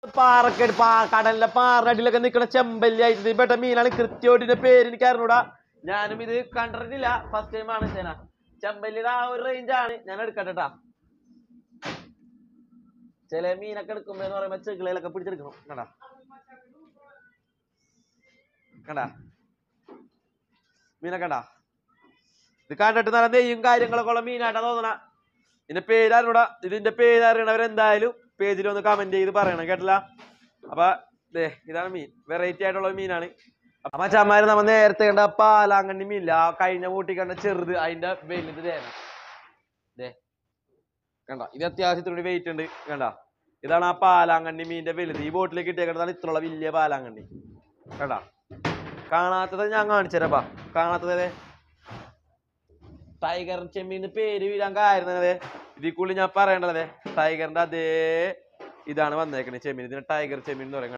പാറക്കേട് പാ കടലിലെ പാറടിയിലൊക്കെ നിൽക്കുന്ന ചെമ്പല്ലി ആയിട്ട് പെട്ട മീനാണ് കൃത്യമായിട്ട് ഇതിന്റെ പേര് എനിക്ക് അറിഞ്ഞൂടാ ഞാനും ഇത് കണ്ടിട്ടില്ല ഫസ്റ്റ് ടൈം ആണ് ചേന ചെമ്പല്ലിയുടെ ആ ഒരു റേഞ്ച് ആണ് ഞാൻ എടുക്കട്ടെ ട്ടാ. ചില മീനൊക്കെ എടുക്കുമ്പോ എന്ന് പറയുമ്പോ ചെകിളയിലൊക്കെ പിടിച്ചെടുക്കണം കണ്ടാ കണ്ടാ മീനൊക്കെ കണ്ടാ ഇത് കണ്ടിട്ട് നല്ല നെയ്യും കാര്യങ്ങളൊക്കെ ഉള്ള മീനായിട്ടാ തോന്നണ ഇതിന്റെ പേര് അറിഞ്ഞൂടാ ഇതിന്റെ പേര് അറിയണവരെന്തായാലും പേജിൽ ഒന്ന് കമന്റ് ചെയ്ത് പറയണം കേട്ടില്ല അപ്പൊ ദേ ഇതാണ് മീൻ വെറൈറ്റി ആയിട്ടുള്ള മീനാണ് അപ്പൊ ചമ്മാര് നമ്മ നേരത്തെ കണ്ട പാലാങ്കണ്ണി മീനില്ല ആ കഴിഞ്ഞ കൂട്ടി കണ്ട ചെറുത് അതിന്റെ വലുത് തേന ദേ കണ്ട ഇത് അത്യാവശ്യത്തിനോട് വെയിറ്റ് ഉണ്ട് കണ്ട ഇതാണ് ആ പാലാങ്കണ്ണി മീനിന്റെ വലുത് ഈ ബോട്ടിലേക്ക് കിട്ടിയേക്കുന്നതാണ് ഇത്രയുള്ള വലിയ പാലാങ്കണ്ണി കണ്ട കാണാത്തത് ഞാൻ കാണിച്ചുതരാപ്പാ കാണാത്തത് ദേ. ടൈഗർ ചെമ്മീന്ന് പേര് വീഴാൻ കാരണത് ഇതിൽ കൂടുതൽ ഞാൻ പറയേണ്ടത് ടൈഗറിന്റെ അതേ ഇതാണ് വന്നേക്കണേ ചെമ്മീൻ ഇതിന് ടൈഗർ ചെമ്മീൻ എന്ന് പറയുന്നത്